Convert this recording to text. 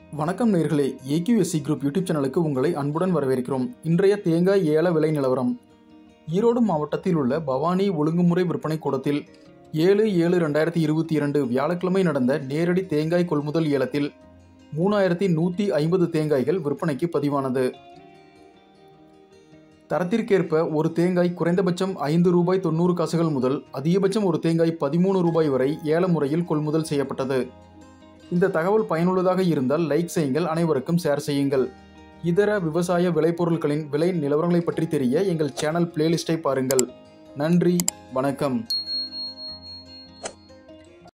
வணக்கம் நேர்களே AQSC group YouTube சேனலுக்கு உங்களை அன்புடன் வரவேற்கிறோம் இன்றைய தேங்காய் ஏல விலை நிலவரம் ஈரோடு மாவட்டத்தில் உள்ள பவானி ஒழுங்குமுறை விற்பனை கூடத்தில் ஏழு ஏழு ரெண்டாயிரத்தி இருபத்தி இரண்டு வியாழக்கிழமை நடந்த நேரடி தேங்காய் கொள்முதல் ஏலத்தில் மூணாயிரத்தி நூற்றி ஐம்பது தேங்காய்கள் விற்பனைக்கு பதிவானது தரத்திற்கேற்ப ஒரு தேங்காய் குறைந்தபட்சம் ஐந்து ரூபாய் தொண்ணூறு காசுகள் முதல் அதிகபட்சம் ஒரு தேங்காய் பதிமூணு ரூபாய் வரை ஏல முறையில் கொள்முதல் செய்யப்பட்டது இந்த தகவல் பயனுள்ளதாக இருந்தால் லைக் செய்யுங்கள் அனைவருக்கும் ஷேர் செய்யுங்கள் இதர விவசாய விளைபொருட்களின் விலை நிலவரங்களை பற்றி தெரிய எங்கள் சேனல் பிளேலிஸ்டை பாருங்கள் நன்றி வணக்கம்